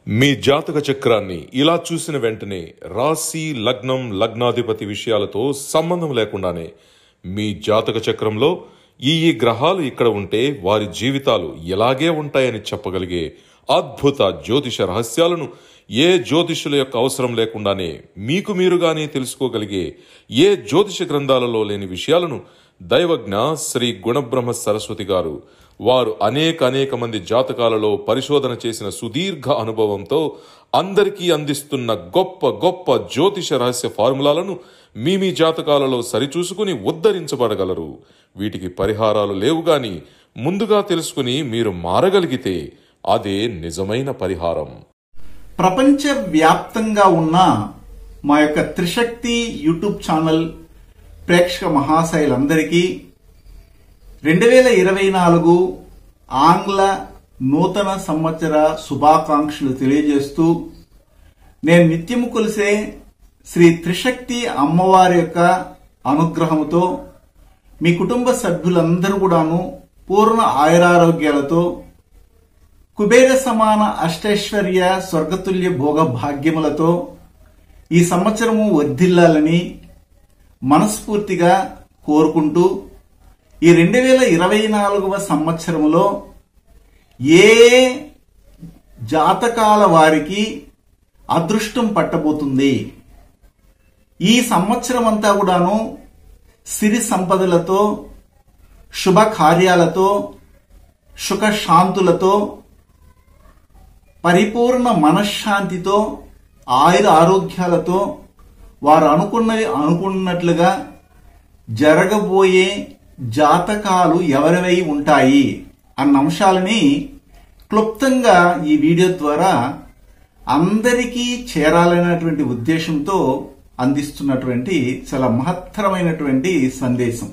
మీ జాతక చక్రాన్ని ఇలా చూసిన వెంటనే రాశి లగ్నం లగ్నాధిపతి విషయాలతో సంబంధం లేకుండానే మీ జాతక చక్రంలో ఈ ఈ గ్రహాలు ఇక్కడ ఉంటే వారి జీవితాలు ఎలాగే ఉంటాయని చెప్పగలిగే అద్భుత జ్యోతిష రహస్యాలను ఏ జ్యోతిషుల యొక్క అవసరం లేకుండానే మీకు మీరుగానే తెలుసుకోగలిగే ఏ జ్యోతిష గ్రంథాలలో లేని విషయాలను దైవజ్ఞ శ్రీ గుణబ్రహ్మ సరస్వతి గారు వారు అనేక అనేక మంది జాతకాలలో పరిశోధన చేసిన సుదీర్ఘ అనుభవంతో అందరికీ అందిస్తున్న గొప్ప గొప్ప జ్యోతిష రహస్య ఫార్ములాలను మీ మీ జాతకాలలో సరిచూసుకుని ఉద్ధరించబడగలరు వీటికి పరిహారాలు లేవు గాని ముందుగా తెలుసుకుని మీరు మారగలిగితే అదే నిజమైన పరిహారం ప్రపంచ వ్యాప్తంగా ఉన్న మా యొక్క త్రిశక్తి యూట్యూబ్ ఛానల్ ప్రేక్షక మహాశైలందరికీ రెండు వేల ఇరవై నాలుగు ఆంగ్ల నూతన సంవత్సర శుభాకాంక్షలు తెలియజేస్తూ నేను నిత్యము కొలిసే శ్రీ త్రిశక్తి అమ్మవారి యొక్క అనుగ్రహంతో మీ కుటుంబ సభ్యులందరూ కూడాను పూర్ణ ఆయురారోగ్యాలతో కుబేర సమాన అష్టైశ్వర్య స్వర్గతుల్య భోగ భాగ్యములతో ఈ సంవత్సరము వర్ధిల్లాలని మనస్ఫూర్తిగా కోరుకుంటూ ఈ రెండు వేల ఇరవై నాలుగవ సంవత్సరములో ఏ జాతకాల వారికి అదృష్టం పట్టబోతుంది ఈ సంవత్సరం అంతా కూడాను సిరి సంపదలతో శుభ కార్యాలతో సుఖ శాంతులతో పరిపూర్ణ మనశ్శాంతితో ఆయుర ఆరోగ్యాలతో వారు అనుకున్నవి అనుకున్నట్లుగా జరగబోయే జాతకాలు ఎవరివై ఉంటాయి అన్న అంశాలని క్లుప్తంగా ఈ వీడియో ద్వారా అందరికీ చేరాలనేటువంటి ఉద్దేశంతో అందిస్తున్నటువంటి చాలా మహత్తరమైనటువంటి సందేశం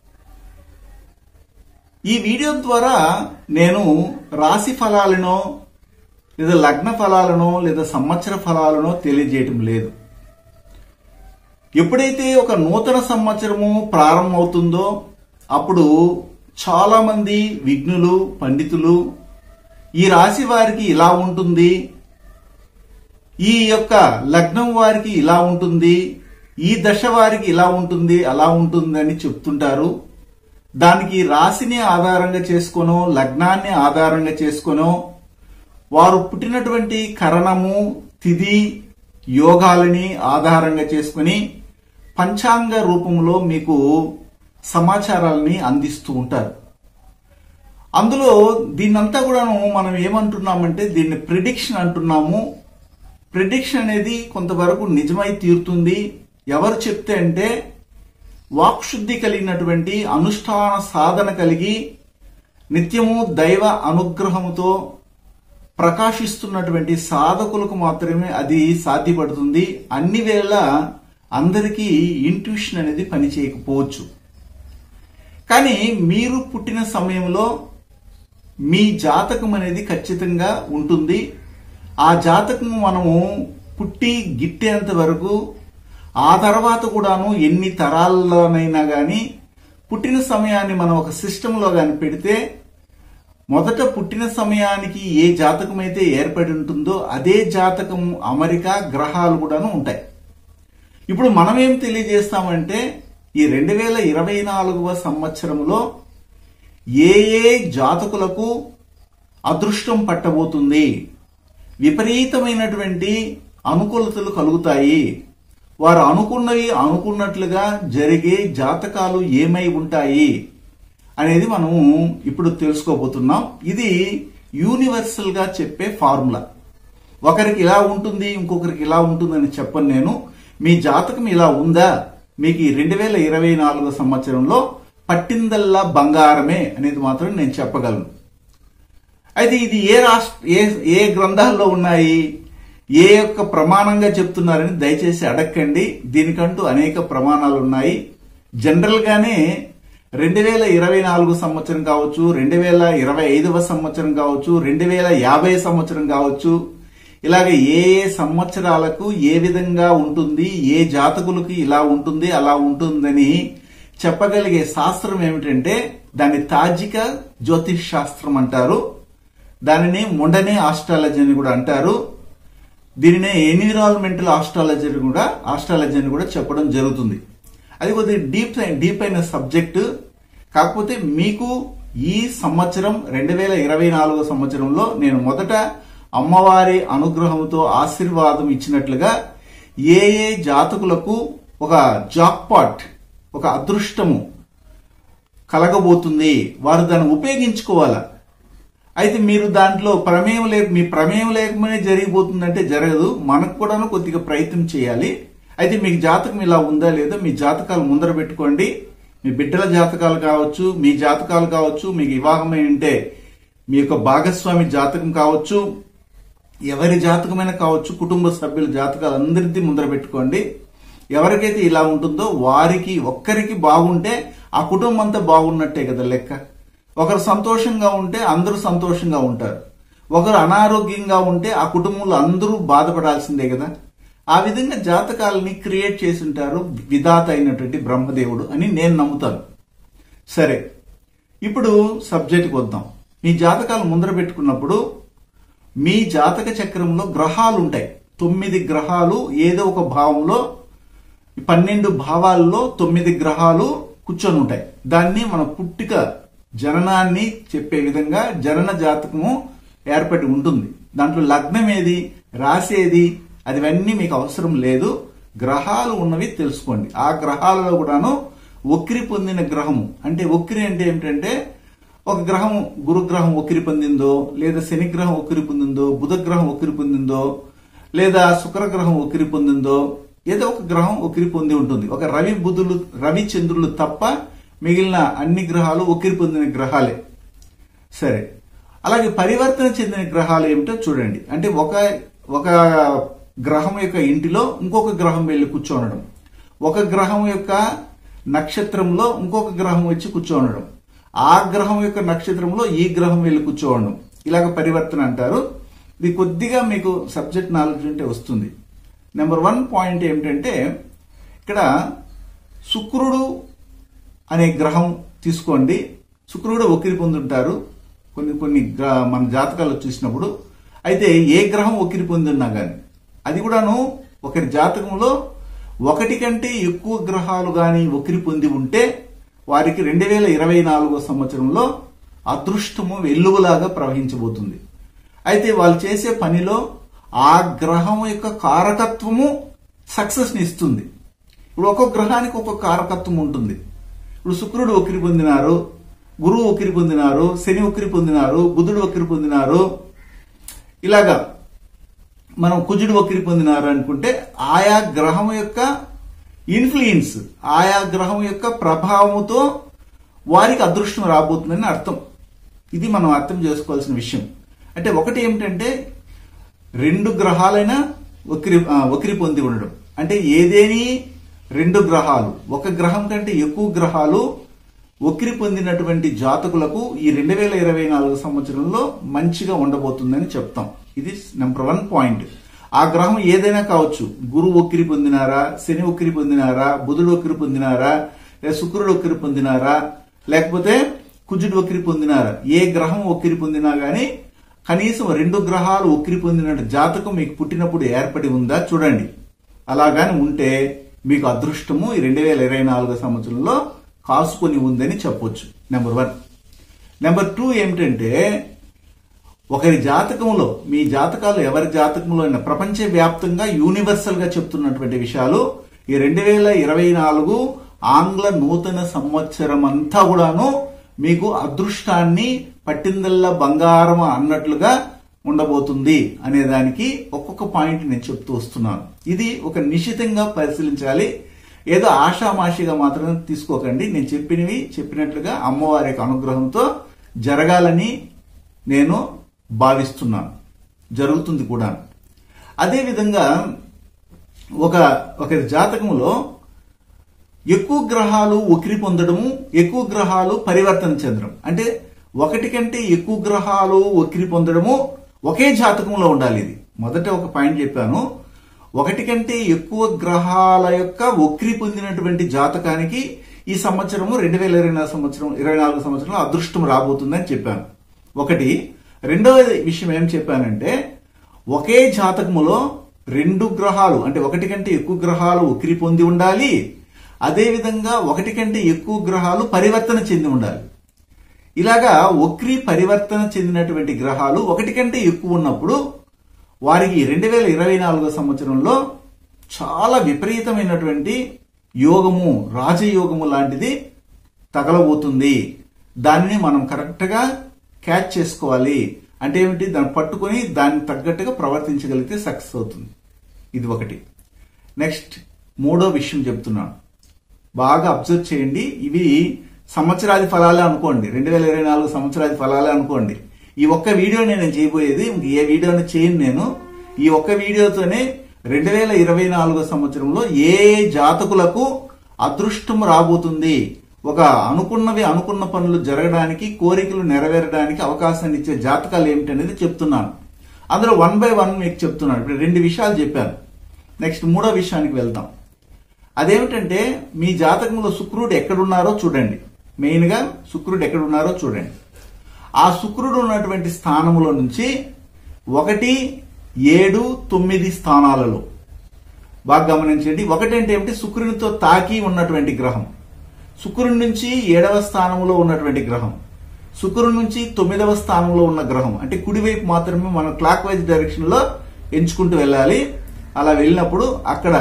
ఈ వీడియో ద్వారా నేను రాశి ఫలాలనో లేదా లగ్న ఫలాలనో లేదా సంవత్సర ఫలాలనో తెలియజేయటం లేదు ఎప్పుడైతే ఒక నూతన సంవత్సరము ప్రారంభమవుతుందో అప్పుడు చాలా మంది విఘ్నులు పండితులు ఈ రాశి వారికి ఇలా ఉంటుంది ఈ యొక్క లగ్నం వారికి ఇలా ఉంటుంది ఈ దశ వారికి ఇలా ఉంటుంది అలా ఉంటుంది అని చెప్తుంటారు దానికి రాశిని ఆధారంగా చేసుకోనో లగ్నాన్ని ఆధారంగా చేసుకోనో వారు పుట్టినటువంటి కరణము తిథి యోగాలని ఆధారంగా చేసుకుని పంచాంగ రూపంలో మీకు సమాచారాలని అందిస్తూ ఉంటారు అందులో దీన్నంతా కూడాను మనం ఏమంటున్నామంటే దీన్ని ప్రిడిక్షన్ అంటున్నాము ప్రిడిక్షన్ అనేది కొంతవరకు నిజమై తీరుతుంది ఎవరు చెప్తే అంటే వాక్శుద్ధి కలిగినటువంటి అనుష్ఠాన సాధన కలిగి నిత్యము దైవ అనుగ్రహముతో ప్రకాశిస్తున్నటువంటి సాధకులకు మాత్రమే అది సాధ్యపడుతుంది అన్ని వేళ అందరికీ ఇంట్యూషన్ అనేది పనిచేయకపోవచ్చు కానీ మీరు పుట్టిన సమయంలో మీ జాతకం అనేది ఖచ్చితంగా ఉంటుంది ఆ జాతకం మనము పుట్టి గిట్టేంత వరకు ఆ తర్వాత కూడాను ఎన్ని తరాల్లోనైనా కానీ పుట్టిన సమయాన్ని మనం ఒక సిస్టంలో కానీ పెడితే మొదట పుట్టిన సమయానికి ఏ జాతకం అయితే ఏర్పడి ఉంటుందో అదే జాతకం అమరిక గ్రహాలు కూడాను ఉంటాయి ఇప్పుడు మనం ఏం తెలియజేస్తామంటే ఈ రెండు వేల ఇరవై నాలుగవ సంవత్సరంలో ఏ ఏ జాతకులకు అదృష్టం పట్టబోతుంది విపరీతమైనటువంటి అనుకూలతలు కలుగుతాయి వారు అనుకున్నవి అనుకున్నట్లుగా జరిగే జాతకాలు ఏమై ఉంటాయి అనేది మనము ఇప్పుడు తెలుసుకోబోతున్నాం ఇది యూనివర్సల్ గా చెప్పే ఫార్ములా ఒకరికి ఇలా ఉంటుంది ఇంకొకరికి ఇలా ఉంటుందని చెప్పను నేను మీ జాతకం ఇలా ఉందా మీకు ఈ రెండు వేల ఇరవై నాలుగో సంవత్సరంలో పట్టిందల్లా బంగారమే అనేది మాత్రం నేను చెప్పగలను అయితే ఇది ఏ రాష్ట్ర ఏ ఏ గ్రంథాల్లో ఉన్నాయి ఏ యొక్క ప్రమాణంగా చెప్తున్నారని దయచేసి అడగండి దీనికంటూ అనేక ప్రమాణాలు ఉన్నాయి జనరల్ గానే రెండు వేల ఇరవై నాలుగు సంవత్సరం కావచ్చు రెండు వేల ఇరవై ఐదవ సంవత్సరం కావచ్చు రెండు వేల యాభై సంవత్సరం కావచ్చు ఇలాగ ఏ ఏ సంవత్సరాలకు ఏ విధంగా ఉంటుంది ఏ జాతకులకు ఇలా ఉంటుంది అలా ఉంటుందని చెప్పగలిగే శాస్త్రం ఏమిటంటే దాన్ని తాజిక జ్యోతిష్ శాస్త్రం అంటారు దానిని ముండనే ఆస్ట్రాలజీ అని కూడా అంటారు దీనినే ఎన్విరాన్మెంటల్ ఆస్ట్రాలజీ కూడా ఆస్ట్రాలజీ అని కూడా చెప్పడం జరుగుతుంది అది కొద్దిగా డీప్ డీప్ అయిన సబ్జెక్ట్ కాకపోతే మీకు ఈ సంవత్సరం రెండు వేల ఇరవై నాలుగో సంవత్సరంలో నేను మొదట అమ్మవారి అనుగ్రహంతో ఆశీర్వాదం ఇచ్చినట్లుగా ఏ ఏ జాతకులకు ఒక జాక్పాట్ ఒక అదృష్టము కలగబోతుంది వారు దాన్ని ఉపయోగించుకోవాలా అయితే మీరు దాంట్లో ప్రమేయం లేక మీ ప్రమేయం లేకనే జరిగిపోతుందంటే జరగదు మనకు కూడాను కొద్దిగా ప్రయత్నం చేయాలి అయితే మీకు జాతకం ఇలా ఉందా లేదా మీ జాతకాలు ముందర పెట్టుకోండి మీ బిడ్డల జాతకాలు కావచ్చు మీ జాతకాలు కావచ్చు మీకు వివాహమై ఉంటే మీ యొక్క భాగస్వామి జాతకం కావచ్చు ఎవరి జాతకమైనా కావచ్చు కుటుంబ సభ్యుల జాతకాలు అందరిది ముందర పెట్టుకోండి ఎవరికైతే ఇలా ఉంటుందో వారికి ఒక్కరికి బాగుంటే ఆ కుటుంబం అంతా బాగున్నట్టే కదా లెక్క ఒకరు సంతోషంగా ఉంటే అందరూ సంతోషంగా ఉంటారు ఒకరు అనారోగ్యంగా ఉంటే ఆ కుటుంబంలో అందరూ బాధపడాల్సిందే కదా ఆ విధంగా జాతకాలని క్రియేట్ చేసి ఉంటారు విధాత అయినటువంటి బ్రహ్మదేవుడు అని నేను నమ్ముతాను సరే ఇప్పుడు సబ్జెక్ట్కి వద్దాం మీ జాతకాలు ముందర పెట్టుకున్నప్పుడు మీ జాతక చక్రంలో గ్రహాలు ఉంటాయి తొమ్మిది గ్రహాలు ఏదో ఒక భావంలో పన్నెండు భావాల్లో తొమ్మిది గ్రహాలు కూర్చొని ఉంటాయి దాన్ని మన పుట్టిక జననాన్ని చెప్పే విధంగా జనన జాతకము ఏర్పడి ఉంటుంది దాంట్లో లగ్నం ఏది రాశి ఏది అదివన్నీ మీకు అవసరం లేదు గ్రహాలు ఉన్నవి తెలుసుకోండి ఆ గ్రహాలలో కూడాను ఒక్కిరి పొందిన గ్రహము అంటే ఒక్కిరి అంటే ఏమిటంటే ఒక గ్రహం గురుగ్రహం ఒక్కిరి పొందిందో లేదా శని గ్రహం ఒక్కిరి పొందిందో బుధ గ్రహం ఒక్కిరి పొందిందో లేదా శుక్రగ్రహం ఒక్కిరి పొందిందో ఏదో ఒక గ్రహం ఒక్కిరి పొంది ఉంటుంది ఒక రవి బుధులు రవి చంద్రులు తప్ప మిగిలిన అన్ని గ్రహాలు ఒక్కిరి పొందిన గ్రహాలే సరే అలాగే పరివర్తన చెందిన గ్రహాలు ఏమిటో చూడండి అంటే ఒక ఒక గ్రహం యొక్క ఇంటిలో ఇంకొక గ్రహం వెళ్ళి కూర్చోనడం ఒక గ్రహం యొక్క నక్షత్రంలో ఇంకొక గ్రహం వచ్చి కూర్చోనడం ఆ గ్రహం యొక్క నక్షత్రంలో ఈ గ్రహం వెళ్ళి కూర్చోవడం ఇలాగ పరివర్తన అంటారు ఇది కొద్దిగా మీకు సబ్జెక్ట్ నాలెడ్జ్ ఉంటే వస్తుంది నెంబర్ వన్ పాయింట్ ఏమిటంటే ఇక్కడ శుక్రుడు అనే గ్రహం తీసుకోండి శుక్రుడు ఒకిరి పొందుంటారు కొన్ని కొన్ని గ్ర- మన జాతకాలు చూసినప్పుడు అయితే ఏ గ్రహం ఒకిరి పొందిన్నా కానీ అది కూడాను ఒకరి జాతకంలో ఒకటి కంటే ఎక్కువ గ్రహాలు కానీ ఒకిరి పొంది ఉంటే వారికి రెండు వేల ఇరవై నాలుగో సంవత్సరంలో అదృష్టము వెల్లువలాగా ప్రవహించబోతుంది అయితే వాళ్ళు చేసే పనిలో ఆ గ్రహం యొక్క కారకత్వము సక్సెస్ని ఇస్తుంది ఇప్పుడు ఒక్కొక్క గ్రహానికి ఒక్కొక్క కారకత్వం ఉంటుంది ఇప్పుడు శుక్రుడు ఒకిరి పొందినారు గురువు ఒకిరి పొందినారు శని ఒకిరి పొందినారు బుధుడు ఒకిరి పొందినారు ఇలాగా మనం కుజుడు ఒకిరి పొందినారు అనుకుంటే ఆయా గ్రహం యొక్క ఇన్ఫ్లుయెన్స్ ఆయా గ్రహం యొక్క ప్రభావముతో వారికి అదృష్టం రాబోతుందని అర్థం ఇది మనం అర్థం చేసుకోవాల్సిన విషయం అంటే ఒకటి ఏమిటంటే రెండు గ్రహాలైనా ఒకిరి ఆ, ఒకిరి పొంది ఉండడం అంటే ఏదేని రెండు గ్రహాలు ఒక గ్రహం కంటే ఎక్కువ గ్రహాలు ఒకిరి పొందినటువంటి జాతకులకు ఈ రెండు వేల ఇరవై నాలుగు సంవత్సరంలో మంచిగా ఉండబోతుందని చెప్తాం ఇది నెంబర్ వన్ పాయింట్ ఆ గ్రహం ఏదైనా కావచ్చు గురువు ఒక్కిరి పొందినారా శని ఒక్కిరి పొందినారా బుధుడు ఒక్కిరి పొందినారా లేదా శుక్రుడు ఒక్కిరి పొందినారా లేకపోతే కుజుడు ఒక్కిరి పొందినారా ఏ గ్రహం ఒక్కిరి పొందినా గానీ కనీసం రెండు గ్రహాలు ఒక్కిరి పొందిన జాతకం మీకు పుట్టినప్పుడు ఏర్పడి ఉందా చూడండి అలాగాని ఉంటే మీకు అదృష్టము ఈ రెండు వేల ఇరవై నాలుగో సంవత్సరంలో కాసుకొని ఉందని చెప్పొచ్చు నెంబర్ వన్ నెంబర్ టూ ఏమిటంటే ఒకరి జాతకంలో మీ జాతకాలు ఎవరి జాతకంలో అయినా ప్రపంచ వ్యాప్తంగా యూనివర్సల్ గా చెప్తున్నటువంటి విషయాలు ఈ రెండు వేల ఇరవై నాలుగు ఆంగ్ల నూతన సంవత్సరం అంతా కూడాను మీకు అదృష్టాన్ని పట్టిందల్లా బంగారం అన్నట్లుగా ఉండబోతుంది అనే దానికి ఒక్కొక్క పాయింట్ నేను చెప్తూ వస్తున్నాను ఇది ఒక నిశ్చితంగా పరిశీలించాలి ఏదో ఆషామాషిగా మాత్రమే తీసుకోకండి నేను చెప్పినవి చెప్పినట్లుగా అమ్మవారి యొక్క అనుగ్రహంతో జరగాలని నేను భావిస్తున్నాను జరుగుతుంది కూడా అదేవిధంగా ఒక ఒకరి జాతకంలో ఎక్కువ గ్రహాలు ఒకిరి పొందడము ఎక్కువ గ్రహాలు పరివర్తన చెందడం అంటే ఒకటి కంటే ఎక్కువ గ్రహాలు ఒకిరి పొందడము ఒకే జాతకంలో ఉండాలి ఇది మొదట ఒక పాయింట్ చెప్పాను ఒకటి కంటే ఎక్కువ గ్రహాల యొక్క ఒక్రి పొందినటువంటి జాతకానికి ఈ సంవత్సరము రెండు వేల ఇరవై నాలుగు సంవత్సరం ఇరవై నాలుగు సంవత్సరంలో అదృష్టం రాబోతుందని చెప్పాను ఒకటి రెండవ విషయం ఏం చెప్పానంటే ఒకే జాతకములో రెండు గ్రహాలు అంటే ఒకటి కంటే ఎక్కువ గ్రహాలు వక్రి పొంది ఉండాలి అదేవిధంగా ఒకటి కంటే ఎక్కువ గ్రహాలు పరివర్తన చెంది ఉండాలి ఇలాగా వక్రీ పరివర్తన చెందినటువంటి గ్రహాలు ఒకటి కంటే ఎక్కువ ఉన్నప్పుడు వారికి రెండు వేల ఇరవై నాలుగో సంవత్సరంలో చాలా విపరీతమైనటువంటి యోగము రాజయోగము లాంటిది తగలబోతుంది దాన్ని మనం కరెక్ట్గా క్యాచ్ చేసుకోవాలి అంటే ఏమిటి దాన్ని పట్టుకొని దాన్ని తగ్గట్టుగా ప్రవర్తించగలిగితే సక్సెస్ అవుతుంది ఇది ఒకటి నెక్స్ట్ మూడో విషయం చెప్తున్నాను బాగా అబ్జర్వ్ చేయండి ఇవి సంవత్సరాది ఫలాలే అనుకోండి రెండు వేల ఇరవై నాలుగు సంవత్సరాది ఫలాలే అనుకోండి ఈ ఒక్క వీడియో నేను చేయబోయేది ఇంక ఏ వీడియోని చేయను నేను ఈ ఒక్క వీడియోతోనే రెండు వేల ఇరవై నాలుగో సంవత్సరంలో ఏ జాతకులకు అదృష్టం రాబోతుంది ఒక అనుకున్నవి అనుకున్న పనులు జరగడానికి కోరికలు నెరవేరడానికి అవకాశాన్ని ఇచ్చే జాతకాలు ఏమిటనేది చెప్తున్నాను అందులో వన్ బై వన్ మీకు చెప్తున్నాను ఇప్పుడు రెండు విషయాలు చెప్పాను నెక్స్ట్ మూడో విషయానికి వెళ్తాం అదేమిటంటే మీ జాతకంలో శుక్రుడు ఎక్కడున్నారో చూడండి మెయిన్గా శుక్రుడు ఎక్కడున్నారో చూడండి ఆ శుక్రుడు ఉన్నటువంటి స్థానంలో నుంచి ఒకటి ఏడు తొమ్మిది స్థానాలలో బాగా గమనించండి ఒకటి అంటే ఏమిటి శుక్రునితో తాకి ఉన్నటువంటి గ్రహం శుక్రుడి నుంచి ఏడవ స్థానంలో ఉన్నటువంటి గ్రహం శుక్రుడి నుంచి తొమ్మిదవ స్థానంలో ఉన్న గ్రహం అంటే కుడివైపు మాత్రమే మనం క్లాక్ వైజ్ డైరెక్షన్ లో ఎంచుకుంటూ వెళ్ళాలి అలా వెళ్ళినప్పుడు అక్కడ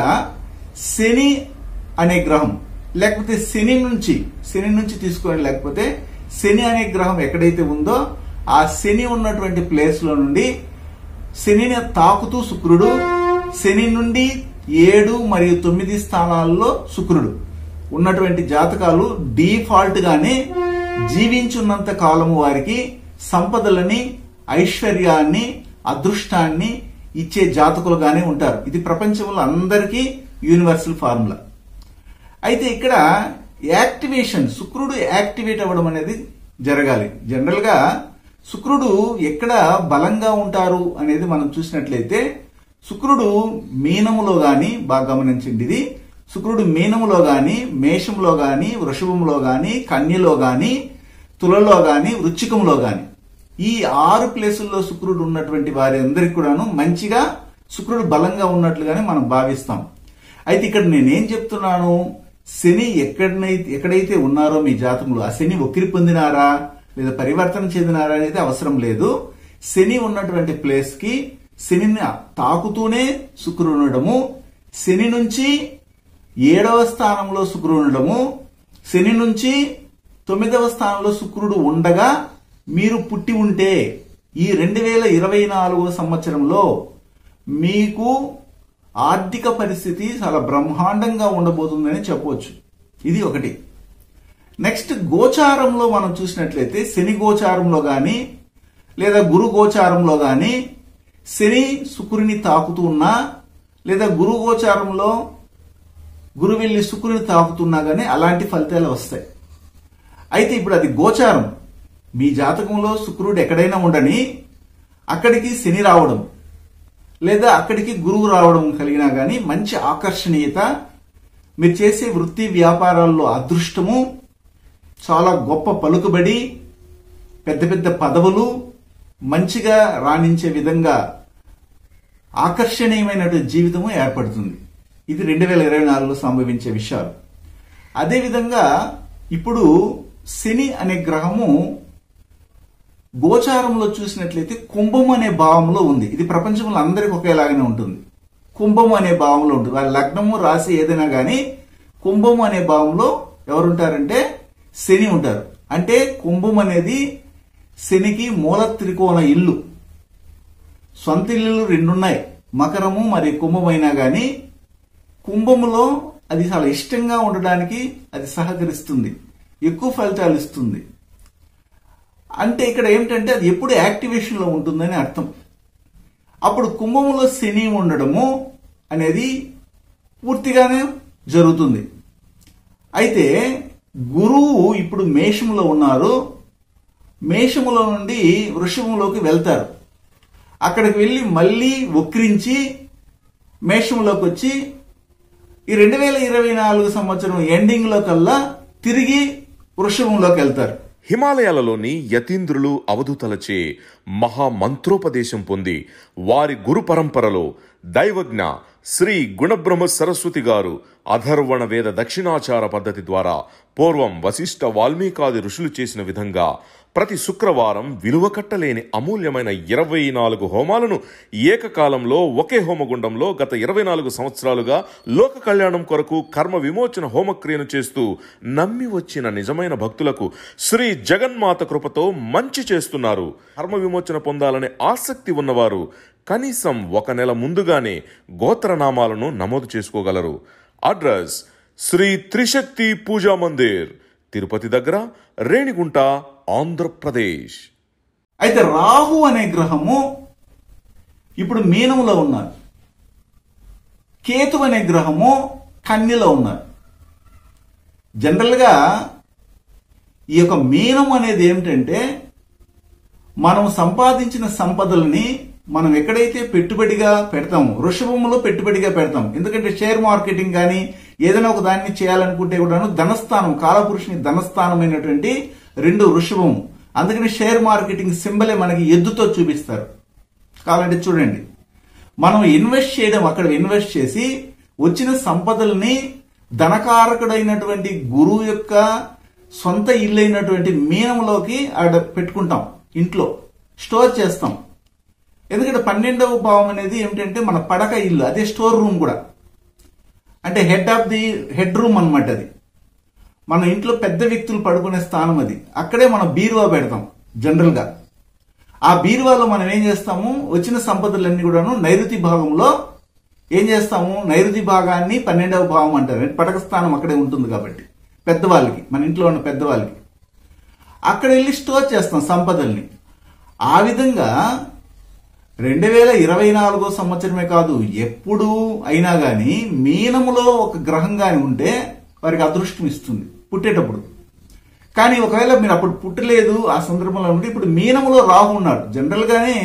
శని అనే గ్రహం లేకపోతే శని నుంచి శని నుంచి తీసుకోండి లేకపోతే శని అనే గ్రహం ఎక్కడైతే ఉందో ఆ శని ఉన్నటువంటి ప్లేస్ లో నుండి శనిని తాకుతూ శుక్రుడు శని నుండి ఏడు మరియు తొమ్మిది స్థానాల్లో శుక్రుడు ఉన్నటువంటి జాతకాలు డీఫాల్ట్ గానే జీవించున్నంత కాలము వారికి సంపదలని ఐశ్వర్యాన్ని అదృష్టాన్ని ఇచ్చే జాతకులుగానే ఉంటారు ఇది ప్రపంచంలో అందరికీ యూనివర్సల్ ఫార్ములా అయితే ఇక్కడ యాక్టివేషన్ శుక్రుడు యాక్టివేట్ అవ్వడం అనేది జరగాలి జనరల్ గా శుక్రుడు ఎక్కడ బలంగా ఉంటారు అనేది మనం చూసినట్లయితే శుక్రుడు మీనములో గాని బాగా గమనించండి ఇది శుక్రుడు మీనములో గాని మేషంలో గాని వృషభంలో గాని కన్యలో గాని తులలో గాని వృచ్చికంలో గాని ఈ ఆరు ప్లేసుల్లో శుక్రుడు ఉన్నటువంటి వారి అందరికి కూడాను మంచిగా శుక్రుడు బలంగా ఉన్నట్లుగానే మనం భావిస్తాం అయితే ఇక్కడ నేనేం చెప్తున్నాను శని ఎక్కడనైతే ఎక్కడైతే ఉన్నారో మీ జాతకంలో ఆ శని ఒక్కిరి పొందినారా లేదా పరివర్తన చెందినారా అనేది అవసరం లేదు శని ఉన్నటువంటి ప్లేస్ కి శనిని తాకుతూనే శుక్రుడు ఉండడము శని నుంచి ఏడవ స్థానంలో శుక్రుడు ఉండడము శని నుంచి తొమ్మిదవ స్థానంలో శుక్రుడు ఉండగా మీరు పుట్టి ఉంటే ఈ రెండు వేల ఇరవై నాలుగో సంవత్సరంలో మీకు ఆర్థిక పరిస్థితి చాలా బ్రహ్మాండంగా ఉండబోతుందని చెప్పవచ్చు ఇది ఒకటి నెక్స్ట్ గోచారంలో మనం చూసినట్లయితే శని గోచారంలో గాని లేదా గురు గోచారంలో గాని శని శుక్రుని తాకుతూ ఉన్నా లేదా గురు గోచారంలో గురు వెళ్ళి శుక్రుని తాకుతున్నా గానీ అలాంటి ఫలితాలు వస్తాయి అయితే ఇప్పుడు అది గోచారం మీ జాతకంలో శుక్రుడు ఎక్కడైనా ఉండని అక్కడికి శని రావడం లేదా అక్కడికి గురువు రావడం కలిగినా గానీ మంచి ఆకర్షణీయత మీరు చేసే వృత్తి వ్యాపారాల్లో అదృష్టము చాలా గొప్ప పలుకుబడి పెద్ద పెద్ద పదవులు మంచిగా రాణించే విధంగా ఆకర్షణీయమైనటువంటి జీవితము ఏర్పడుతుంది ఇది రెండు వేల ఇరవై నాలుగులో సంభవించే విషయాలు అదేవిధంగా ఇప్పుడు శని అనే గ్రహము గోచారంలో చూసినట్లయితే కుంభం అనే భావంలో ఉంది ఇది ప్రపంచంలో అందరికి ఒకేలాగానే ఉంటుంది కుంభం అనే భావంలో ఉంటుంది వాళ్ళ లగ్నము రాసి ఏదైనా కానీ కుంభం అనే భావంలో ఎవరుంటారంటే శని ఉంటారు అంటే కుంభం అనేది శనికి మూల త్రికోణ ఇల్లు సొంత ఇల్లులు రెండున్నాయి మకరము మరి కుంభమైనా గాని కుంభములో అది చాలా ఇష్టంగా ఉండడానికి అది సహకరిస్తుంది ఎక్కువ ఫలితాలు ఇస్తుంది అంటే ఇక్కడ ఏమిటంటే అది ఎప్పుడు యాక్టివేషన్ లో ఉంటుందని అర్థం అప్పుడు కుంభములో శని ఉండడము అనేది పూర్తిగానే జరుగుతుంది అయితే గురువు ఇప్పుడు మేషంలో ఉన్నారు మేషములో నుండి వృషభంలోకి వెళ్తారు అక్కడికి వెళ్ళి మళ్ళీ వక్రించి మేషంలోకి వచ్చి ఈ రెండు వేల ఇరవై నాలుగు సంవత్సరం ఎండింగ్ లో కల్లా తిరిగి వృషభంలోకి వెళ్తారు హిమాలయాలలోని యతీంద్రులు అవధూతలచే మహామంత్రోపదేశం పొంది వారి గురు పరంపరలో దైవజ్ఞ శ్రీ గుణబ్రహ్మ సరస్వతి గారు అధర్వణ వేద దక్షిణాచార పద్ధతి ద్వారా పూర్వం వశిష్ఠ వాల్మీకాది ఋషులు చేసిన విధంగా ప్రతి శుక్రవారం విలువ కట్టలేని అమూల్యమైన ఇరవై నాలుగు హోమాలను ఏకకాలంలో ఒకే హోమగుండంలో గత ఇరవై నాలుగు సంవత్సరాలుగా లోక కళ్యాణం కొరకు కర్మ విమోచన హోమక్రియను చేస్తూ నమ్మి వచ్చిన నిజమైన భక్తులకు శ్రీ జగన్మాత కృపతో మంచి చేస్తున్నారు కర్మ విమోచన పొందాలనే ఆసక్తి ఉన్నవారు కనీసం ఒక నెల ముందుగానే గోత్రనామాలను నమోదు చేసుకోగలరు అడ్రస్ శ్రీ త్రిశక్తి పూజా మందిర్ తిరుపతి దగ్గర రేణిగుంట ఆంధ్రప్రదేశ్ అయితే రాహు అనే గ్రహము ఇప్పుడు మీనంలో ఉన్నారు కేతు అనే గ్రహము కన్యలో ఉన్నారు జనరల్గా ఈ యొక్క మీనం అనేది ఏమిటంటే మనం సంపాదించిన సంపదలని మనం ఎక్కడైతే పెట్టుబడిగా పెడతాము వృషభములో పెట్టుబడిగా పెడతాం ఎందుకంటే షేర్ మార్కెటింగ్ కానీ ఏదైనా ఒక దాన్ని చేయాలనుకుంటే కూడాను ధనస్థానం కాలపురుషుని ధనస్థానమైనటువంటి రెండు వృషభము అందుకని షేర్ మార్కెటింగ్ సింబలే మనకి ఎద్దుతో చూపిస్తారు కావాలంటే చూడండి మనం ఇన్వెస్ట్ చేయడం అక్కడ ఇన్వెస్ట్ చేసి వచ్చిన సంపదల్ని ధనకారకుడైనటువంటి గురువు యొక్క సొంత ఇల్లు అయినటువంటి మీనంలోకి ఆడ పెట్టుకుంటాం ఇంట్లో స్టోర్ చేస్తాం ఎందుకంటే పన్నెండవ భావం అనేది ఏమిటంటే మన పడక ఇల్లు అదే స్టోర్ రూమ్ కూడా అంటే head of the head room అనమాట అది మన ఇంట్లో పెద్ద వ్యక్తులు పడుకునే స్థానం అది అక్కడే మనం బీరువా పెడతాం జనరల్ గా ఆ బీరువాలో మనం ఏం చేస్తాము వచ్చిన సంపదలన్నీ కూడాను నైరుతి భాగంలో ఏం చేస్తాము నైరుతి భాగాన్ని పన్నెండవ భావం అంటారు పడక స్థానం అక్కడే ఉంటుంది కాబట్టి పెద్దవాళ్ళకి మన ఇంట్లో ఉన్న పెద్దవాళ్ళకి అక్కడ వెళ్ళి స్టోర్ చేస్తాం సంపదల్ని ఆ విధంగా రెండు వేల ఇరవై నాలుగో సంవత్సరమే కాదు ఎప్పుడు అయినా గాని మీనములో ఒక గ్రహం గాని ఉంటే వారికి అదృష్టం ఇస్తుంది పుట్టేటప్పుడు కానీ ఒకవేళ మీరు అప్పుడు పుట్టలేదు ఆ సందర్భంలో ఉంటే ఇప్పుడు మీనములో రాహు ఉన్నాడు జనరల్ గానే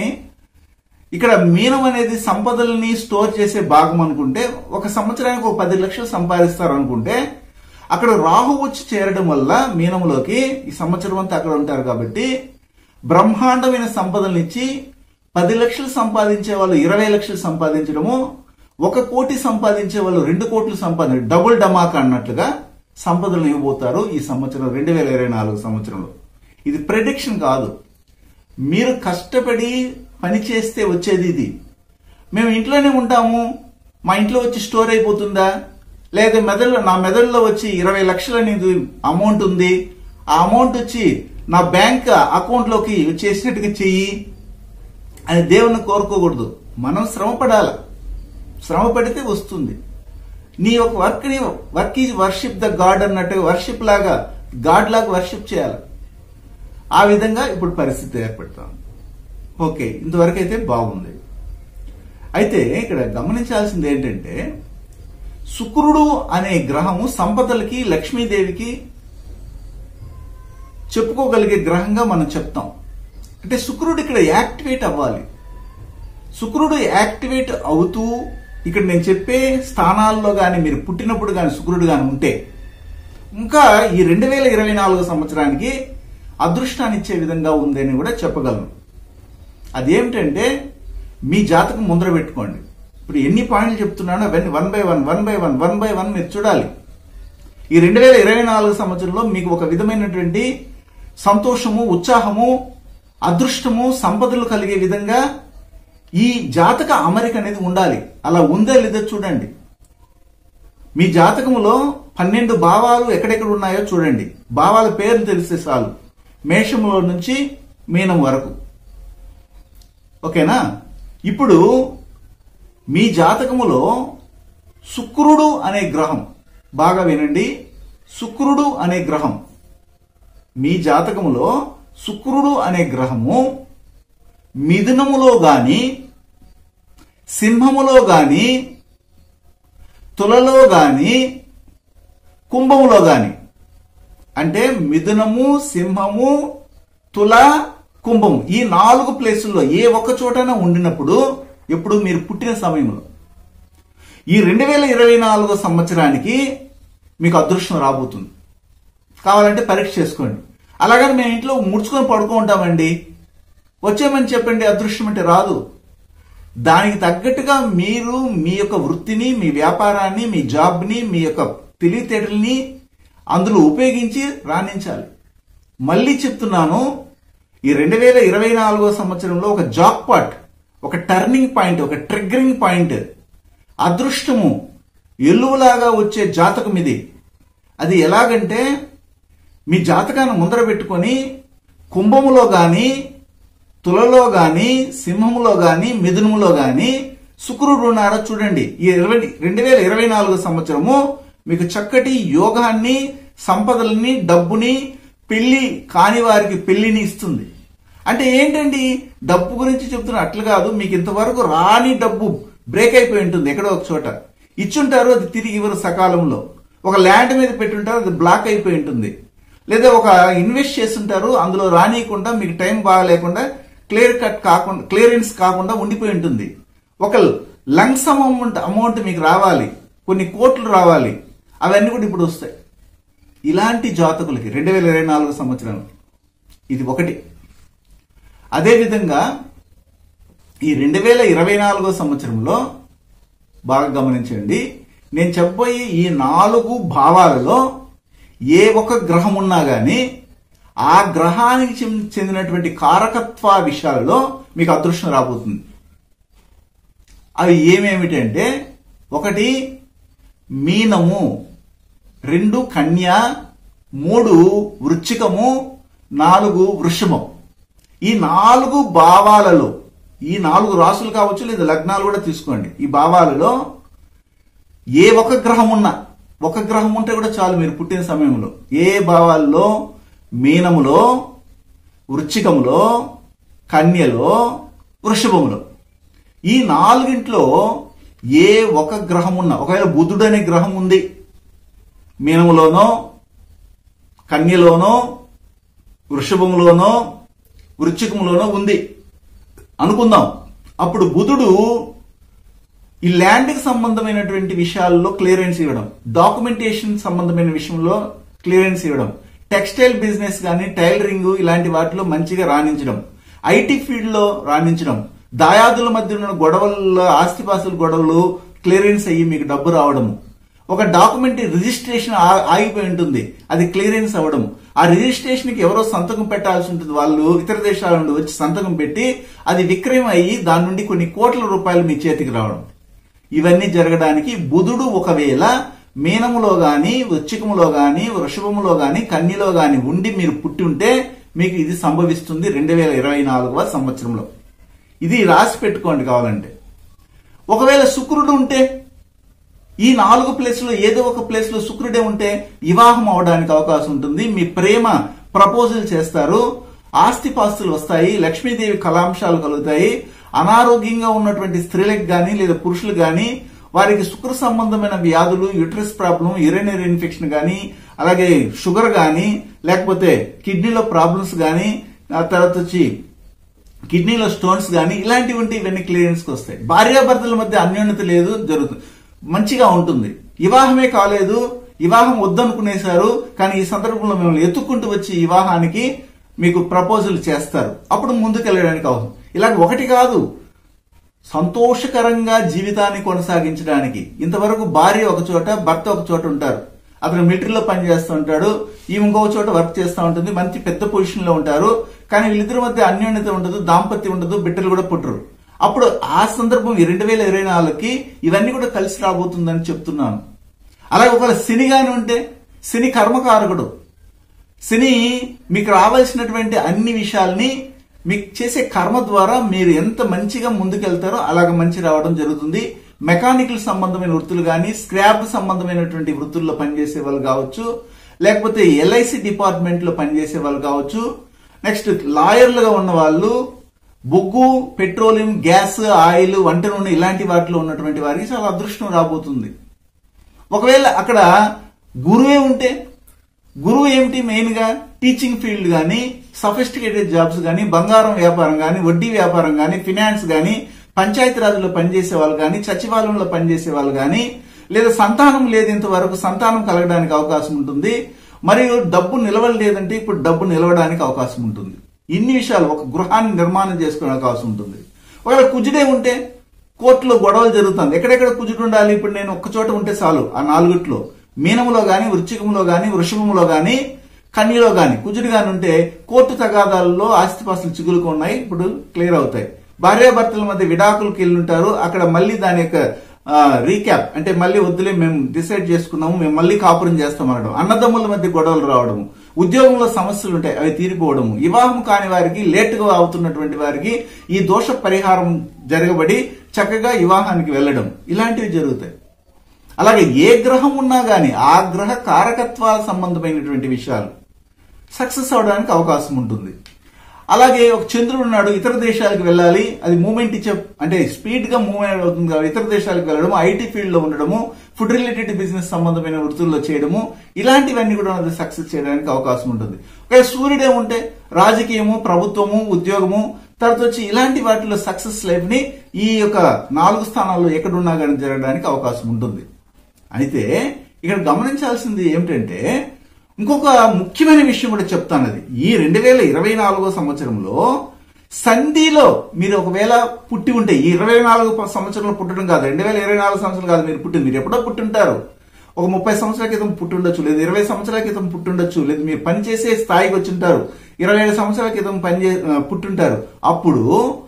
ఇక్కడ మీనం అనేది సంపదల్ని స్టోర్ చేసే భాగం అనుకుంటే ఒక సంవత్సరానికి ఒక పది లక్షలు సంపాదిస్తారు అనుకుంటే అక్కడ రాహు వచ్చి చేరడం వల్ల మీనంలోకి ఈ సంవత్సరం అంతా అక్కడ ఉంటారు కాబట్టి బ్రహ్మాండమైన సంపదలను ఇచ్చి పది లక్షలు సంపాదించే వాళ్ళు ఇరవై లక్షలు సంపాదించడము ఒక కోటి సంపాదించే వాళ్ళు రెండు కోట్లు సంపాదించడం డబుల్ డమాకా అన్నట్లుగా సంపదలను ఇవ్వబోతారు ఈ సంవత్సరం రెండు వేల ఇరవై నాలుగు సంవత్సరంలో ఇది ప్రెడిక్షన్ కాదు మీరు కష్టపడి పని చేస్తే వచ్చేది ఇది మేము ఇంట్లోనే ఉంటాము మా ఇంట్లో వచ్చి స్టోర్ అయిపోతుందా లేదా మెదడులో నా మెదడులో వచ్చి ఇరవై లక్షల అనేది అమౌంట్ ఉంది ఆ అమౌంట్ వచ్చి నా బ్యాంక్ అకౌంట్లోకి వచ్చేసినట్టుగా చెయ్యి అని దేవుని కోరుకోకూడదు మనం శ్రమ పడాలి శ్రమ పడితే వస్తుంది నీ ఒక వర్క్ ని work is worship the god అన్నట్టు వర్షిప్ లాగా గాడ్ లాగా వర్షిప్ చేయాలి ఆ విధంగా ఇప్పుడు పరిస్థితి ఏర్పడతాం ఓకే ఇంతవరకు అయితే బాగుంది అయితే ఇక్కడ గమనించాల్సింది ఏంటంటే శుక్రుడు అనే గ్రహము సంపదలకి లక్ష్మీదేవికి చెప్పుకోగలిగే గ్రహంగా మనం చెప్తాం అంటే శుక్రుడు ఇక్కడ యాక్టివేట్ అవ్వాలి శుక్రుడు యాక్టివేట్ అవుతూ ఇక్కడ నేను చెప్పే స్థానాల్లో కానీ మీరు పుట్టినప్పుడు కానీ శుక్రుడు కానీ ఉంటే ఇంకా ఈ రెండు వేల ఇరవై నాలుగు సంవత్సరానికి అదృష్టాన్ని ఇచ్చే విధంగా ఉందని కూడా చెప్పగలను అదేమిటంటే మీ జాతకం ముందర పెట్టుకోండి ఇప్పుడు ఎన్ని పాయింట్లు చెప్తున్నానో అవన్నీ one by one one by one one by one మీరు చూడాలి ఈ రెండు వేల ఇరవై నాలుగు సంవత్సరంలో మీకు ఒక విధమైనటువంటి సంతోషము ఉత్సాహము అదృష్టము సంపదలు కలిగే విధంగా ఈ జాతక అమరిక అనేది ఉండాలి అలా ఉందా లేదో చూడండి మీ జాతకములో పన్నెండు భావాలు ఎక్కడెక్కడ ఉన్నాయో చూడండి భావాల పేర్లు తెలిస్తే చాలు మేషంలో నుంచి మీనం వరకు ఓకేనా ఇప్పుడు మీ జాతకములో శుక్రుడు అనే గ్రహం బాగా వినండి శుక్రుడు అనే గ్రహం మీ జాతకములో శుక్రుడు అనే గ్రహము మిథునములో గాని సింహములో గాని తులలో గాని కుంభములో గాని అంటే మిథునము సింహము తుల కుంభము ఈ నాలుగు ప్లేసుల్లో ఏ ఒక్క చోటన ఉండినప్పుడు ఎప్పుడు మీరు పుట్టిన సమయంలో ఈ రెండు వేల ఇరవై నాలుగో సంవత్సరానికి మీకు అదృష్టం రాబోతుంది కావాలంటే పరీక్ష చేసుకోండి అలాగని మేము ఇంట్లో ముడుచుకొని పడుకుంటామండి వచ్చామని చెప్పండి అదృష్టం అంటే రాదు దానికి తగ్గట్టుగా మీరు మీ యొక్క వృత్తిని మీ వ్యాపారాన్ని మీ జాబ్ని మీ యొక్క తెలివితేటల్ని అందులో ఉపయోగించి రాణించాలి మళ్ళీ చెప్తున్నాను ఈ రెండు వేల ఇరవై నాలుగో సంవత్సరంలో ఒక జాక్ పాట్ ఒక టర్నింగ్ పాయింట్ ఒక ట్రిగ్గరింగ్ పాయింట్ అదృష్టము ఎల్లువలాగా వచ్చే జాతకం ఇది అది ఎలాగంటే మీ జాతకాన్ని ముందర పెట్టుకొని కుంభములో గాని తులలో గాని సింహములో గాని మిథునములో గాని శుక్రుడు ఉన్నారో చూడండి ఈ ఇరవై రెండు వేల ఇరవై నాలుగు సంవత్సరము మీకు చక్కటి యోగాన్ని సంపదల్ని డబ్బుని పెళ్లి కాని వారికి పెళ్లిని ఇస్తుంది అంటే ఏంటండి డబ్బు గురించి చెప్తున్నా అట్లా కాదు మీకు ఇంతవరకు రాని డబ్బు బ్రేక్ అయిపోయి ఉంటుంది ఎక్కడో ఒక చోట ఇచ్చుంటారు అది తిరిగి ఇవ్వరు సకాలంలో ఒక ల్యాండ్ మీద పెట్టుంటారు అది బ్లాక్ అయిపోయి ఉంటుంది లేదా ఒక ఇన్వెస్ట్ చేస్తుంటారు అందులో రానియకుండా మీకు టైం బాగా లేకుండా క్లియర్ కట్ కాకుండా క్లియరెన్స్ కాకుండా ఉండిపోయి ఉంటుంది ఒక లంగ్స్ అమౌంట్ అమౌంట్ మీకు రావాలి కొన్ని కోట్లు రావాలి అవన్నీ కూడా ఇప్పుడు వస్తాయి ఇలాంటి జాతకులకి రెండు వేల ఇరవై నాలుగు సంవత్సరం ఇది ఒకటి అదేవిధంగా ఈ రెండు వేల ఇరవై నాలుగో సంవత్సరంలో బాగా గమనించండి నేను చెప్పబోయే ఈ నాలుగు భావాలలో ఏ ఒక్క గ్రహం ఉన్నా గానీ ఆ గ్రహానికి చెం- చెందినటువంటి కారకత్వ విషయాలలో మీకు అదృష్టం రాబోతుంది అవి ఏమేమిటంటే ఒకటి మీనము రెండు కన్య మూడు వృచ్చికము నాలుగు వృషభం ఈ నాలుగు భావాలలో ఈ నాలుగు రాసులు కావచ్చు లేదా లగ్నాలు కూడా తీసుకోండి ఈ భావాలలో ఏ ఒక గ్రహం ఉన్నా ఒక గ్రహం ఉంటే కూడా చాలు మీరు పుట్టిన సమయంలో ఏ భావాల్లో మీనములో వృచ్చికములో కన్యలో వృషభములో ఈ నాలుగింట్లో ఏ ఒక గ్రహం ఉన్నా ఒకవేళ బుధుడు అనే గ్రహం ఉంది మీనములోనో కన్యలోనో వృషభములోనో వృచ్చికములోనో ఉంది అనుకుందాం అప్పుడు బుధుడు ఈ ల్యాండ్ కి సంబంధమైనటువంటి విషయాల్లో క్లియరెన్స్ ఇవ్వడం డాక్యుమెంటేషన్ సంబంధమైన విషయంలో క్లియరెన్స్ ఇవ్వడం టెక్స్టైల్ బిజినెస్ కానీ టైలరింగ్ ఇలాంటి వాటిలో మంచిగా రాణించడం ఐటీ ఫీల్డ్ లో రాణించడం దాయాదుల మధ్య ఉన్న గొడవల్లో ఆస్తిపాస్తుల గొడవలు క్లియరెన్స్ అయ్యి మీకు డబ్బు రావడము ఒక డాక్యుమెంట్ రిజిస్ట్రేషన్ ఆ- ఆగిపోయి ఉంటుంది అది క్లియరెన్స్ అవ్వడం ఆ రిజిస్ట్రేషన్ కి ఎవరో సంతకం పెట్టాల్సి ఉంటుంది వాళ్ళు ఇతర దేశాల నుండి వచ్చి సంతకం పెట్టి అది విక్రయం అయ్యి దాని నుండి కొన్ని కోట్ల రూపాయలు మీ చేతికి రావడం ఇవన్నీ జరగడానికి బుధుడు ఒకవేళ మీనములో గాని వృచ్చికములో గాని వృషభములో గాని కన్యలో గాని ఉండి మీరు పుట్టి ఉంటే మీకు ఇది సంభవిస్తుంది రెండు వేల ఇరవై నాలుగవ సంవత్సరంలో ఇది రాసి పెట్టుకోండి కావాలంటే ఒకవేళ శుక్రుడు ఉంటే ఈ నాలుగు ప్లేస్ లో ఏదో ఒక ప్లేస్ లో శుక్రుడే ఉంటే వివాహం అవడానికి అవకాశం ఉంటుంది మీ ప్రేమ ప్రపోజల్ చేస్తారు ఆస్తిపాస్తులు వస్తాయి లక్ష్మీదేవి కళాంశాలు కలుగుతాయి అనారోగ్యంగా ఉన్నటువంటి స్త్రీలకు గాని లేదా పురుషులు గాని వారికి శుక్ర సంబంధమైన వ్యాధులు యూట్రస్ ప్రాబ్లం యురినరీ ఇన్ఫెక్షన్ గాని అలాగే షుగర్ గాని లేకపోతే కిడ్నీలో ప్రాబ్లమ్స్ గాని ఆ తర్వాత వచ్చి కిడ్నీలో స్టోన్స్ కానీ ఇలాంటివి ఉంటే ఇవన్నీ క్లియరెన్స్ కి వస్తాయి భార్యాభర్తల మధ్య అన్యోన్యత లేదు జరుగుతుంది మంచిగా ఉంటుంది వివాహమే కాలేదు వివాహం వద్దనుకునేశారు కానీ ఈ సందర్భంలో మిమ్మల్ని ఎత్తుక్కుంటూ వచ్చి ఈ వివాహానికి మీకు ప్రపోజల్ చేస్తారు అప్పుడు ముందుకెళ్ళడానికి అవసరం ఇలాగ ఒకటి కాదు సంతోషకరంగా జీవితాన్ని కొనసాగించడానికి ఇంతవరకు భార్య ఒక చోట భర్త ఒక చోట ఉంటారు అతను మిలిటరీలో పనిచేస్తూ ఉంటాడు ఈ ఇంకొక చోట వర్క్ చేస్తూ ఉంటుంది మంచి పెద్ద పొజిషన్ లో ఉంటారు కానీ వీళ్ళిద్దరి మధ్య అన్యోన్యత ఉండదు దాంపత్యం ఉండదు బిడ్డలు కూడా పుట్టరు అప్పుడు ఆ సందర్భం ఈ రెండు వేల ఇరవై నాలుగుకి ఇవన్నీ కూడా కలిసి రాబోతుందని చెప్తున్నాను అలాగే ఒకవేళ శని గాని ఉంటే శని కర్మకారకుడు శని మీకు రావాల్సినటువంటి అన్ని విషయాల్ని మీకు చేసే కర్మ ద్వారా మీరు ఎంత మంచిగా ముందుకెళ్తారో అలాగ మంచి రావడం జరుగుతుంది మెకానికల్ సంబంధమైన వృత్తులు కానీ స్క్రాప్ సంబంధమైనటువంటి వృత్తుల్లో పనిచేసే వాళ్ళు కావచ్చు లేకపోతే ఎల్ఐసి డిపార్ట్మెంట్ లో పనిచేసే వాళ్ళు కావచ్చు నెక్స్ట్ లాయర్లుగా ఉన్న వాళ్ళు బొగ్గు పెట్రోలియం గ్యాస్ ఆయిల్ వంట నూనె ఇలాంటి వాటిలో ఉన్నటువంటి వారికి చాలా అదృష్టం రాబోతుంది ఒకవేళ అక్కడ గురువే ఉంటే గురువు ఏమిటి మెయిన్ గా టీచింగ్ ఫీల్డ్ గానీ సఫిస్టికేటెడ్ జాబ్స్ గానీ బంగారం వ్యాపారం గానీ వడ్డీ వ్యాపారం గానీ ఫినాన్స్ గానీ పంచాయతీరాజ్లో పనిచేసే వాళ్ళు గానీ సచివాలయంలో పనిచేసే వాళ్ళు గానీ లేదా సంతానం లేదు ఇంతవరకు సంతానం కలగడానికి అవకాశం ఉంటుంది మరియు డబ్బు నిలవలేదంటే ఇప్పుడు డబ్బు నిలవడానికి అవకాశం ఉంటుంది ఇన్ని విషయాలు ఒక గృహాన్ని నిర్మాణం చేసుకునే అవకాశం ఉంటుంది ఒకవేళ కుజుడే ఉంటే కోర్టులో గొడవలు జరుగుతుంది ఎక్కడెక్కడ కుజుడు ఉండాలి ఇప్పుడు నేను ఒక్క చోట ఉంటే చాలు ఆ నాలుగిట్లో మీనములో గాని వృశ్చికములో గాని వృషభములో గాని కన్యలో గాని కుజుడు గాని ఉంటే కోర్టు తగాదాలలో ఆస్తిపాస్తులు చిగులుకు ఉన్నాయి ఇప్పుడు క్లియర్ అవుతాయి భార్యాభర్తల మధ్య విడాకులకు వెళ్ళి ఉంటారు అక్కడ మళ్ళీ దాని యొక్క రీక్యాప్ అంటే మళ్ళీ వద్దులే మేము డిసైడ్ చేసుకున్నాము మేము మళ్ళీ కాపురం చేస్తాం అనడం అన్నదమ్ముల మధ్య గొడవలు రావడము ఉద్యోగంలో సమస్యలు ఉంటాయి అవి తీరిపోవడము వివాహం కాని వారికి లేటుగా అవుతున్నటువంటి వారికి ఈ దోష పరిహారం జరగబడి చక్కగా వివాహానికి వెళ్ళడం ఇలాంటివి జరుగుతాయి అలాగే ఏ గ్రహం ఉన్నా గాని ఆ గ్రహ కారకత్వాల సంబంధమైనటువంటి విషయాలు సక్సెస్ అవడానికి అవకాశం ఉంటుంది అలాగే ఒక చంద్రుడు ఉన్నాడు ఇతర దేశాలకు వెళ్ళాలి అది మూమెంట్ ఇచ్చే అంటే స్పీడ్ గా మూవ్ అవుతుంది కాబట్టి ఇతర దేశాలకు వెళ్ళడము ఐటీ ఫీల్డ్ లో ఉండడము ఫుడ్ రిలేటెడ్ బిజినెస్ సంబంధమైన వృత్తుల్లో చేయడము ఇలాంటివన్నీ కూడా అది సక్సెస్ చేయడానికి అవకాశం ఉంటుంది ఒక సూర్యుడే ఉంటే రాజకీయము ప్రభుత్వము ఉద్యోగము తర్వాత వచ్చి ఇలాంటి వాటిలో సక్సెస్ లైఫ్ ని ఈ యొక్క నాలుగు స్థానాల్లో ఎక్కడున్నా కానీ జరగడానికి అవకాశం ఉంటుంది అయితే ఇక్కడ గమనించాల్సింది ఏమిటంటే ఇంకొక ముఖ్యమైన విషయం కూడా చెప్తాను అది ఈ రెండు వేల ఇరవై నాలుగో సంవత్సరంలో సంధిలో మీరు ఒకవేళ పుట్టి ఉంటే ఈ ఇరవై నాలుగు సంవత్సరంలో పుట్టడం కాదు రెండు వేల ఇరవై నాలుగు సంవత్సరాలు కాదు మీరు పుట్టింది మీరు ఎప్పుడో పుట్టుంటారు ఒక ముప్పై సంవత్సరాల క్రితం పుట్టుండొచ్చు లేదు ఇరవై సంవత్సరాల క్రితం పుట్టుండొచ్చు లేదు మీరు పని చేసే స్థాయికి వచ్చింటారు ఇరవై ఏడు సంవత్సరాల క్రితం పని చే ఆ, పుట్టుంటారు అప్పుడు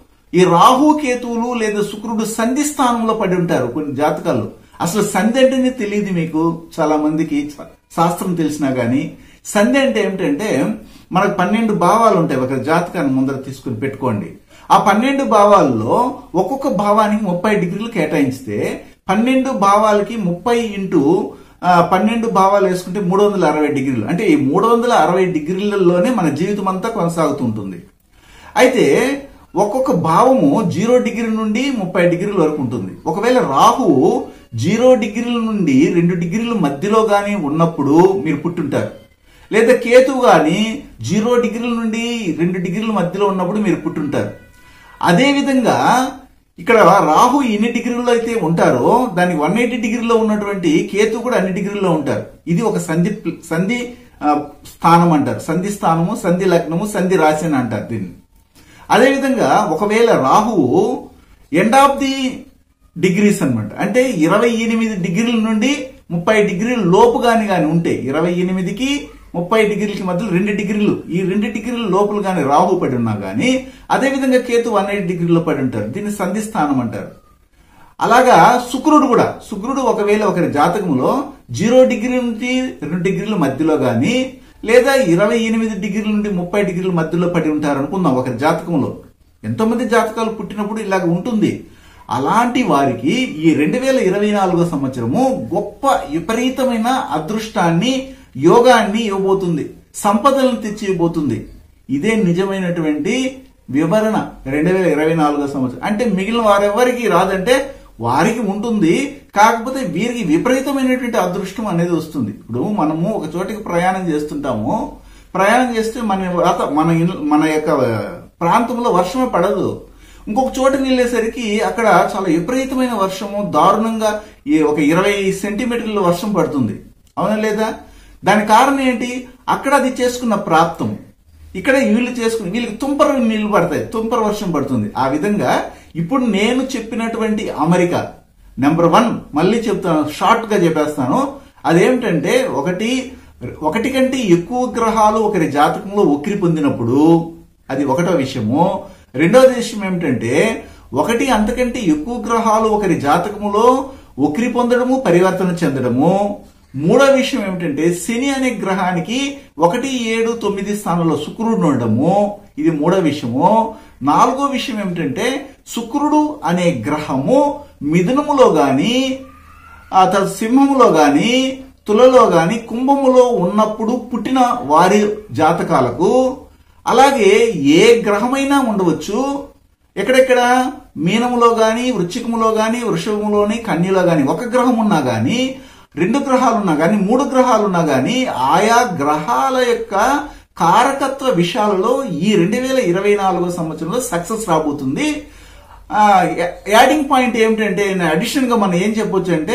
ఈ రాహు కేతువులు లేదా శుక్రుడు సంధి స్థానంలో పడి ఉంటారు కొన్ని జాతకాల్లో అసలు సంధి అంటేనే తెలియదు మీకు చాలా మందికి చ- శాస్త్రం తెలిసినా గానీ సంధి అంటే ఏమిటంటే మనకు పన్నెండు భావాలు ఉంటాయి ఒక జాతకాన్ని ముందర తీసుకుని పెట్టుకోండి ఆ పన్నెండు భావాల్లో ఒక్కొక్క భావానికి ముప్పై డిగ్రీలు కేటాయిస్తే పన్నెండు భావాలకి ముప్పై ఇంటూ ఆ, పన్నెండు భావాలు వేసుకుంటే మూడు వందల అరవై డిగ్రీలు అంటే ఈ మూడు వందల అరవై డిగ్రీలలోనే మన జీవితం అంతా కొనసాగుతుంటుంది అయితే ఒక్కొక్క భావము జీరో డిగ్రీ నుండి ముప్పై డిగ్రీల వరకు ఉంటుంది ఒకవేళ రాహువు జీరో డిగ్రీల నుండి రెండు డిగ్రీల మధ్యలో గాని ఉన్నప్పుడు మీరు పుట్టుంటారు లేదా కేతువు గాని జీరో డిగ్రీల నుండి రెండు డిగ్రీల మధ్యలో ఉన్నప్పుడు మీరు పుట్టుంటారు అదే విధంగా ఇక్కడ రాహు ఎన్ని డిగ్రీల్లో అయితే ఉంటారో దానికి వన్ ఎయిటీ డిగ్రీలో ఉన్నటువంటి కేతు కూడా అన్ని డిగ్రీల్లో ఉంటారు ఇది ఒక సంధి సంధి ఆ, స్థానం అంటారు సంధి స్థానము సంధి లగ్నము సంధి రాశి అని అంటారు దీన్ని అదేవిధంగా ఒకవేళ రాహువు ఎండ్ ఆఫ్ ది డిగ్రీస్ అన్నమాట అంటే ఇరవై ఎనిమిది డిగ్రీల నుండి ముప్పై డిగ్రీల లోపు గాని గాని ఉంటే ఇరవై ఎనిమిదికి ముప్పై డిగ్రీలకి మధ్యలో రెండు డిగ్రీలు ఈ రెండు డిగ్రీల లోపల గాని రాహు పడి ఉన్నా గాని అదేవిధంగా కేతు వన్ ఎయిట్ డిగ్రీలో పడి ఉంటారు దీన్ని సంధి స్థానం అంటారు అలాగా శుక్రుడు కూడా శుక్రుడు ఒకవేళ ఒకరి జాతకంలో జీరో డిగ్రీ నుండి రెండు డిగ్రీల మధ్యలో గాని లేదా ఇరవై ఎనిమిది డిగ్రీల నుండి ముప్పై డిగ్రీల మధ్యలో పడి ఉంటారు అనుకుందాం ఒకరి జాతకంలో ఎంతో మంది జాతకాలు పుట్టినప్పుడు ఇలాగ ఉంటుంది అలాంటి వారికి ఈ రెండు వేల ఇరవై నాలుగో సంవత్సరము గొప్ప విపరీతమైన అదృష్టాన్ని యోగాన్ని ఇవ్వబోతుంది సంపదలను తెచ్చి ఇవ్వబోతుంది ఇదే నిజమైనటువంటి వివరణ రెండు వేల ఇరవై నాలుగో సంవత్సరం అంటే మిగిలిన వారెవరికి రాదంటే వారికి ఉంటుంది కాకపోతే వీరికి విపరీతమైనటువంటి అదృష్టం అనేది వస్తుంది ఇప్పుడు మనము ఒక చోటికి ప్రయాణం చేస్తుంటాము ప్రయాణం చేస్తే మన వాత- మన ఇల్- మన యొక్క ప్రాంతంలో వర్షమే పడదు ఇంకొక చోటుకి వెళ్ళేసరికి అక్కడ చాలా విపరీతమైన వర్షము దారుణంగా ఈ ఒక ఇరవై సెంటీమీటర్ల వర్షం పడుతుంది అవునా లేదా దాని కారణం ఏంటి అక్కడ అది చేసుకున్న ప్రాప్తం ఇక్కడ వీళ్ళు చేసుకుని వీళ్ళకి తుంపర నీళ్లు పడతాయి తుంపర వర్షం పడుతుంది ఆ విధంగా ఇప్పుడు నేను చెప్పినటువంటి అమెరికా నెంబర్ వన్ మళ్ళీ చెప్తాను షార్ట్ గా చెప్పేస్తాను అదేమిటంటే ఒకటి ఒకటి కంటే ఎక్కువ గ్రహాలు ఒకరి జాతకంలో ఒక్కిరి పొందినప్పుడు అది ఒకటో విషయము రెండవది విషయం ఏమిటంటే ఒకటి అంతకంటే ఎక్కువ గ్రహాలు ఒకరి జాతకములో ఒక్కిరి పొందడము పరివర్తన చెందడము మూడో విషయం ఏమిటంటే శని అనే గ్రహానికి ఒకటి ఏడు తొమ్మిది స్థానంలో శుక్రుడు ఉండడము ఇది మూడో విషయము నాలుగో విషయం ఏమిటంటే శుక్రుడు అనే గ్రహము మిథునములో గాని ఆ తర్వాత సింహములో గాని తులలో గాని కుంభములో ఉన్నప్పుడు పుట్టిన వారి జాతకాలకు అలాగే ఏ గ్రహమైనా ఉండవచ్చు ఎక్కడెక్కడ మీనములో గాని వృశ్చికములో గాని వృషభములోని కన్యలో గాని ఒక గ్రహం ఉన్నా గాని రెండు గ్రహాలు ఉన్నా గాని మూడు గ్రహాలు ఉన్నా గాని ఆయా గ్రహాల యొక్క కారకత్వ విషయాలలో ఈ రెండు వేల ఇరవై నాలుగో సంవత్సరంలో సక్సెస్ రాబోతుంది ఆ, యా- యాడింగ్ పాయింట్ ఏమిటంటే అడిషన్ గా మనం ఏం చెప్పొచ్చు అంటే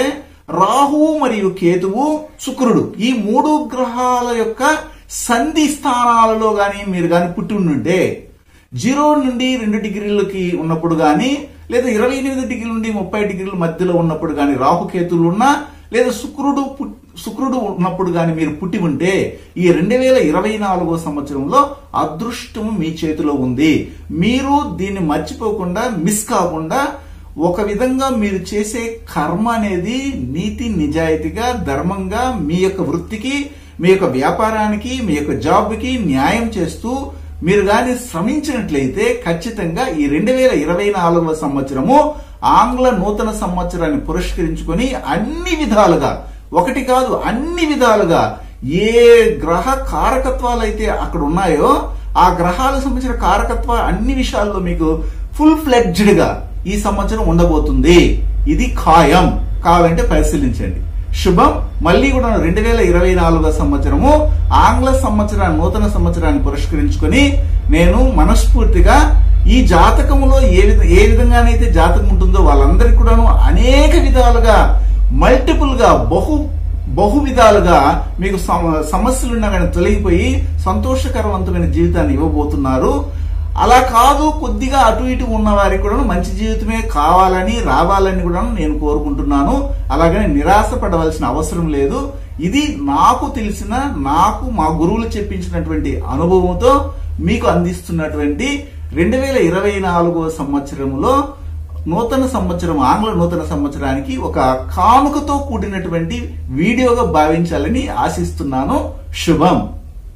రాహువు మరియు కేతువు శుక్రుడు ఈ మూడు గ్రహాల యొక్క సంధి స్థానాలలో గాని మీరు గాని పుట్టి ఉండుంటే జీరో నుండి రెండు డిగ్రీలకి ఉన్నప్పుడు గాని లేదా ఇరవై ఎనిమిది డిగ్రీల నుండి ముప్పై డిగ్రీల మధ్యలో ఉన్నప్పుడు గాని రాహుకేతువులు ఉన్నా లేదా శుక్రుడు పుట్- శుక్రుడు ఉన్నప్పుడు గాని మీరు పుట్టి ఉంటే ఈ రెండు వేల ఇరవై నాలుగో సంవత్సరంలో అదృష్టం మీ చేతిలో ఉంది మీరు దీన్ని మర్చిపోకుండా మిస్ కాకుండా ఒక విధంగా మీరు చేసే కర్మ అనేది నీతి నిజాయితీగా ధర్మంగా మీ యొక్క వృత్తికి మీ యొక్క వ్యాపారానికి మీ యొక్క జాబ్కి న్యాయం చేస్తూ మీరు గాని శ్రమించినట్లయితే ఖచ్చితంగా ఈ రెండు వేల ఇరవై నాలుగవ సంవత్సరము ఆంగ్ల నూతన సంవత్సరాన్ని పురస్కరించుకొని అన్ని విధాలుగా ఒకటి కాదు అన్ని విధాలుగా ఏ గ్రహ కారకత్వాలు అయితే అక్కడ ఉన్నాయో ఆ గ్రహాలకు సంబంధించిన కారకత్వ అన్ని విషయాల్లో మీకు ఫుల్ ఫ్లెడ్జ్డ్ గా ఈ సంవత్సరం ఉండబోతుంది ఇది ఖాయం కావాలంటే పరిశీలించండి శుభం మళ్ళీ కూడా రెండు వేల ఇరవై నాలుగో సంవత్సరము ఆంగ్ల సంవత్సరాన్ని నూతన సంవత్సరాన్ని పురస్కరించుకొని నేను మనస్ఫూర్తిగా ఈ జాతకములో ఏ విధ ఏ విధంగానైతే జాతకం ఉంటుందో వాళ్ళందరికీ కూడాను అనేక విధాలుగా మల్టిపుల్ గా బహు బహు విధాలుగా మీకు సమ- సమస్యలున్నా కానీ తొలగిపోయి సంతోషకరవంతమైన జీవితాన్ని ఇవ్వబోతున్నారు అలా కాదు కొద్దిగా అటు ఇటు ఉన్న వారికి కూడా మంచి జీవితమే కావాలని రావాలని కూడా నేను కోరుకుంటున్నాను అలాగని నిరాశ పడవలసిన అవసరం లేదు ఇది నాకు తెలిసిన నాకు మా గురువులు చెప్పించినటువంటి అనుభవంతో మీకు అందిస్తున్నటువంటి రెండు వేల ఇరవై నాలుగో సంవత్సరంలో నూతన సంవత్సరం ఆంగ్ల నూతన సంవత్సరానికి ఒక కానుకతో కూడినటువంటి వీడియోగా భావించాలని ఆశిస్తున్నాను శుభం